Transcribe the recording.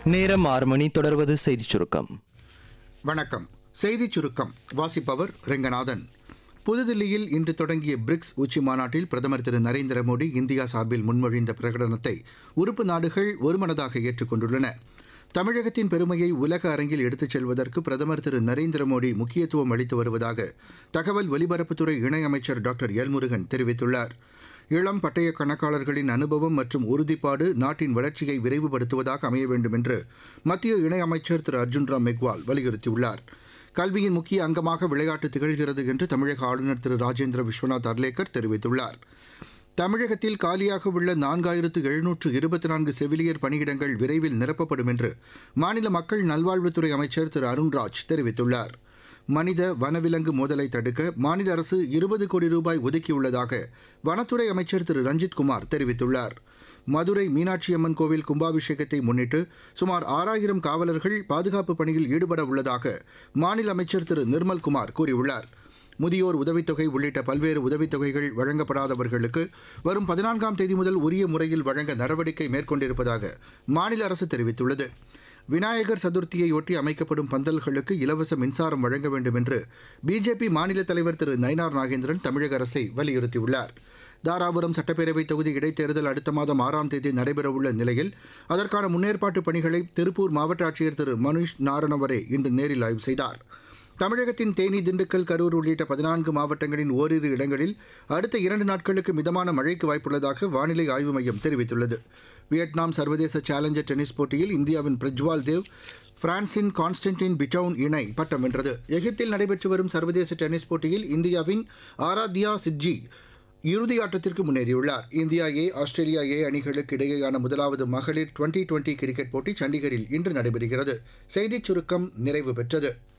நேரம் ஆறு மணி தொடர்வது செய்திச் சுருக்கம் வணக்கம் செய்திச் சுருக்கம் வாசிப்பவர் ரெங்கநாதன் புதுதில்லியில் இன்று தொடங்கிய பிரிக்ஸ் உச்சி மாநாட்டில் பிரதமர் திரு நரேந்திர மோடி இந்தியா சார்பில் முன்மொழிந்த பிரகடனத்தை உறுப்பு நாடுகள் ஒருமனதாக ஏற்றுக்கொண்டுள்ளன தமிழகத்தின் பெருமையை உலக அரங்கில் எடுத்துச் செல்வதற்கு பிரதமர் திரு நரேந்திர மோடி முக்கியத்துவம் அளித்து வருவதாக தகவல் ஒலிபரப்புத்துறை இணையமைச்சர் டாக்டர் எல் முருகன் தெரிவித்துள்ளார் இளம் பட்டய கணக்காளர்களின் அனுபவம் மற்றும் உறுதிப்பாடு நாட்டின் வளர்ச்சியை விரைவுபடுத்துவதாக அமைய வேண்டும் என்று மத்திய இணையமைச்சர் திரு அர்ஜுன் ராம் மெக்வால் வலியுறுத்தியுள்ளார் கல்வியின் முக்கிய அங்கமாக விளையாட்டு திகழ்கிறது என்று தமிழக ஆளுநர் திரு ராஜேந்திர விஸ்வநாத் அர்லேக்கர் தெரிவித்துள்ளார் தமிழகத்தில் காலியாக உள்ள நான்காயிரத்து எழுநூற்று இருபத்தி நான்கு செவிலியர் பணியிடங்கள் விரைவில் நிரப்பப்படும் என்று மாநில மக்கள் நல்வாழ்வுத்துறை அமைச்சர் திரு அருண்ராஜ் தெரிவித்துள்ளார் மனித வனவிலங்கு மோதலை தடுக்க மாநில அரசு இருபது கோடி ரூபாய் ஒதுக்கியுள்ளதாக வனத்துறை அமைச்சர் திரு ரஞ்சித் குமார் தெரிவித்துள்ளார் மதுரை மீனாட்சி அம்மன் கோவில் கும்பாபிஷேகத்தை முன்னிட்டு சுமார் ஆறாயிரம் காவலர்கள் பாதுகாப்பு பணியில் ஈடுபட உள்ளதாக மாநில அமைச்சர் திரு நிர்மல்குமார் கூறியுள்ளார் முதியோர் உதவித்தொகை உள்ளிட்ட பல்வேறு உதவித்தொகைகள் வழங்கப்படாதவர்களுக்கு வரும் பதினான்காம் தேதி முதல் உரிய முறையில் வழங்க நடவடிக்கை மேற்கொண்டிருப்பதாக மாநில அரசு தெரிவித்துள்ளது விநாயகர் சதுர்த்தியையொட்டி அமைக்கப்படும் பந்தல்களுக்கு இலவச மின்சாரம் வழங்க வேண்டும் என்று பிஜேபி மாநில தலைவர் திரு நயினார் நாகேந்திரன் தமிழக அரசை வலியுறுத்தியுள்ளார் தாராபுரம் சட்டப்பேரவை தொகுதி இடைத்தேர்தல் அடுத்த மாதம் ஆறாம் தேதி நடைபெறவுள்ள நிலையில் அதற்கான முன்னேற்பாட்டு பணிகளை திருப்பூர் மாவட்ட ஆட்சியர் திரு மனுஷ் நாரணவரே இன்று நேரில் ஆய்வு செய்தார் தமிழகத்தின் தேனி திண்டுக்கல் கரூர் உள்ளிட்ட பதினான்கு மாவட்டங்களின் ஓரிரு இடங்களில் அடுத்த இரண்டு நாட்களுக்கு மிதமான மழைக்கு வாய்ப்புள்ளதாக வானிலை ஆய்வு மையம் தெரிவித்துள்ளது வியட்நாம் சர்வதேச சேலஞ்சர் டென்னிஸ் போட்டியில் இந்தியாவின் பிரஜ்வால் தேவ் பிரான்சின் கான்ஸ்டன்டின் பிட்டவுன் இணை பட்டம் வென்றது எகிப்தில் நடைபெற்று வரும் சர்வதேச டென்னிஸ் போட்டியில் இந்தியாவின் ஆராத்யா சிட்ஜி இறுதி ஆட்டத்திற்கு முன்னேறியுள்ளார் இந்தியா ஏ ஆஸ்திரேலியா ஏ அணிகளுக்கு இடையேயான முதலாவது மகளிர் டுவெண்டி டுவெண்டி கிரிக்கெட் போட்டி சண்டிகரில் இன்று நடைபெறுகிறது செய்திச் சுருக்கம் நிறைவு பெற்றது